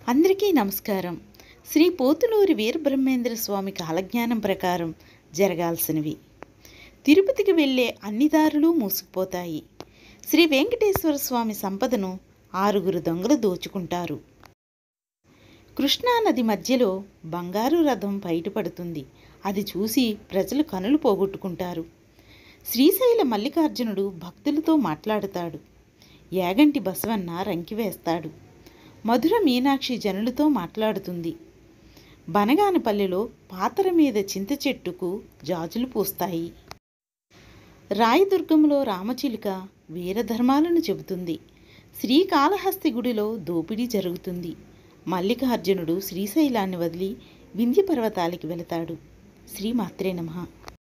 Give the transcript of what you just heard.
అందరికీ నమస్కారం శ్రీ పోతులూరి వీరబ్రహ్మేంద్ర స్వామి కాలజ్ఞానం ప్రకారం జరగాల్సినవి తిరుపతికి వెళ్ళే అన్ని దారులు మూసుకుపోతాయి శ్రీ వెంకటేశ్వర స్వామి సంపదను ఆరుగురు దొంగలు దోచుకుంటారు కృష్ణానది మధ్యలో బంగారు రథం బయటపడుతుంది అది చూసి ప్రజలు కనులు పోగొట్టుకుంటారు శ్రీశైల మల్లికార్జునుడు భక్తులతో మాట్లాడుతాడు యాగంటి బసవన్న రంకివేస్తాడు మధుర మీనాక్షి జనులతో మాట్లాడుతుంది బనగానపల్లిలో పాతర మీద చింత చెట్టుకు జాజులు పూస్తాయి రాయదుర్గంలో రామచిలుక వీరధర్మాలను చెబుతుంది శ్రీకాళహస్తి గుడిలో దోపిడీ జరుగుతుంది మల్లికార్జునుడు శ్రీశైలాన్ని వదిలి వింధ్య పర్వతాలకి వెళతాడు శ్రీమాత్రే నమః